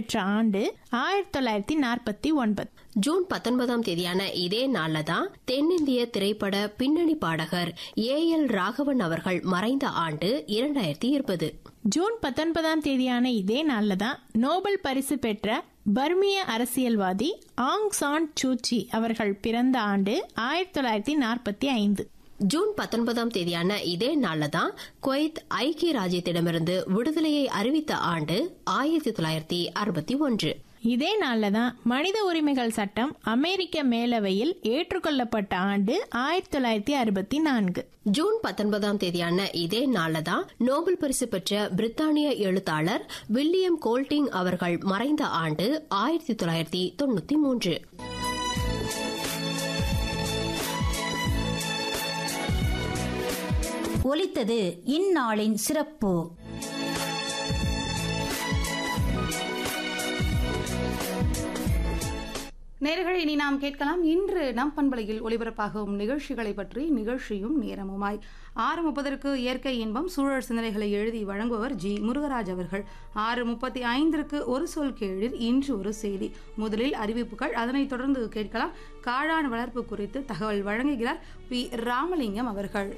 பெற்ற ஆண்டு ஆயிரத்தி தொள்ளாயிரத்தி நாற்பத்தி ஒன்பது ஜூன் பத்தொன்பதாம் தேதியான இதே நாள்ல தான் தென்னிந்திய திரைப்பட பின்னணி பாடகர் ஏ எல் ராகவன் அவர்கள் மறைந்த ஆண்டு இரண்டாயிரத்தி இருபது ஜூன் பத்தொன்பதாம் தேதியான இதே நாள்ல தான் நோபல் பரிசு பெற்ற பர்மிய அரசியல்வாதி ஆங் சான் சூச்சி அவர்கள் பிறந்த ஆண்டு ஆயிரத்தி தொள்ளாயிரத்தி நாற்பத்தி ஐந்து ஜூன் பத்தொன்பதாம் தேதியான இதே நாள்ல தான் குவைத் ஐக்கிய ராஜ்யத்திடமிருந்து விடுதலையை அறிவித்த ஆண்டு ஆயிரத்தி தொள்ளாயிரத்தி அறுபத்தி ஒன்று இதே நாள்ல தான் மனித உரிமைகள் சட்டம் அமெரிக்க மேலவையில் ஏற்றுக்கொள்ளப்பட்ட ஆண்டு ஆயிரத்தி தொள்ளாயிரத்தி அறுபத்தி நான்கு ஜூன் பத்தொன்பதாம் தேதியான இதே நாள்ல தான் நோபல் பரிசு பெற்ற பிரித்தானிய எழுத்தாளர் வில்லியம் கோல்டிங் அவர்கள் மறைந்த ஆண்டு ஆயிரத்தி தொள்ளாயிரத்தி தொண்ணூத்தி மூன்று ஒலித்தது இந்நாளின் சிறப்பு நேர்களை இனி நாம் கேட்கலாம் இன்று நம் பண்பலையில் ஒளிபரப்பாகும் நிகழ்ச்சிகளை பற்றி நிகழ்ச்சியும் நேரமுமாய் ஆறு முப்பதற்கு இயற்கை இன்பம் சூழல் சிந்தனைகளை எழுதி வழங்குபவர் ஜி முருகராஜ் அவர்கள் ஆறு முப்பத்தி ஐந்திற்கு ஒரு சொல் கேளிர் இன்று ஒரு செய்தி முதலில் அறிவிப்புகள் அதனைத் தொடர்ந்து கேட்கலாம் காளான் வளர்ப்பு குறித்து தகவல் வழங்குகிறார் பி ராமலிங்கம் அவர்கள்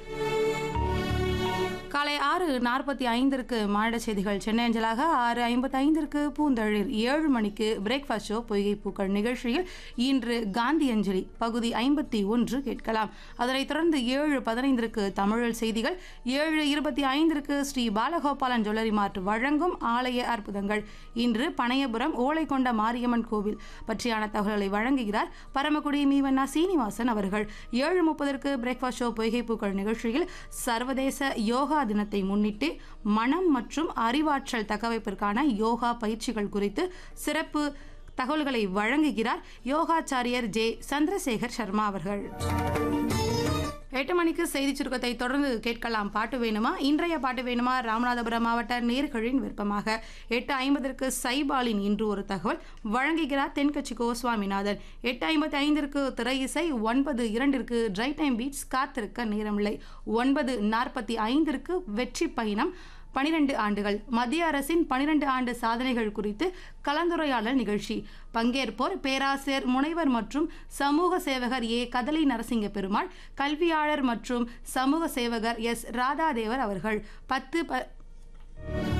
காலை ஆறு நாற்பத்தி ஐந்திற்கு மாநில செய்திகள் சென்னை அஞ்சலாக ஆறு ஐம்பத்தி ஐந்திற்கு பூந்தளிர் ஏழு மணிக்கு பிரேக்ஃபாஸ்ட் ஷோ பொய்கை பூக்கள் நிகழ்ச்சியில் இன்று காந்தி அஞ்சலி பகுதி ஐம்பத்தி ஒன்று கேட்கலாம் அதனைத் தொடர்ந்து ஏழு பதினைந்திற்கு தமிழல் செய்திகள் ஏழு இருபத்தி ஐந்திற்கு ஸ்ரீ பாலகோபாலன் ஜுவல்லரி மார்ட் வழங்கும் ஆலய அற்புதங்கள் இன்று பனையபுரம் ஓலைக்கொண்ட மாரியம்மன் கோவில் பற்றியான தகவல்களை வழங்குகிறார் பரமக்குடி மீவண்ணா சீனிவாசன் அவர்கள் ஏழு முப்பதற்கு பிரேக்ஃபாஸ்ட் ஷோ பொய்கை பூக்கள் நிகழ்ச்சியில் சர்வதேச யோகா தினத்தை முன்னிட்டு மனம் மற்றும் அறிவாற்றல் தக்கவைப்பிற்கான யோகா பயிற்சிகள் குறித்து சிறப்பு தகவல்களை வழங்குகிறார் யோகாச்சாரியர் ஜே சந்திரசேகர் சர்மா அவர்கள் எட்டு மணிக்கு செய்தி சுருக்கத்தை தொடர்ந்து கேட்கலாம் பாட்டு வேணுமா இன்றைய பாட்டு வேணுமா ராமநாதபுரம் மாவட்ட நேர்களின் விருப்பமாக எட்டு ஐம்பதற்கு சைபாலின் இன்று ஒரு தகவல் வழங்குகிறார் தென்கட்சி கோ சுவாமிநாதன் எட்டு ஐம்பத்தி ஐந்திற்கு திரை இசை ஒன்பது இரண்டிற்கு ட்ரை டைம் பீட்ஸ் காத்திருக்க நேரமில்லை ஒன்பது நாற்பத்தி ஐந்திற்கு வெற்றி பயணம் பனிரெண்டு ஆண்டுகள் மத்திய அரசின் பனிரெண்டு ஆண்டு சாதனைகள் குறித்து கலந்துரையாடல் நிகழ்ச்சி பங்கேற்போர் பேராசிரியர் முனைவர் மற்றும் சமூக சேவகர் ஏ கதலி நரசிங்க பெருமாள் கல்வியாளர் மற்றும் சமூக சேவகர் எஸ் ராதாதேவர் அவர்கள் பத்து ப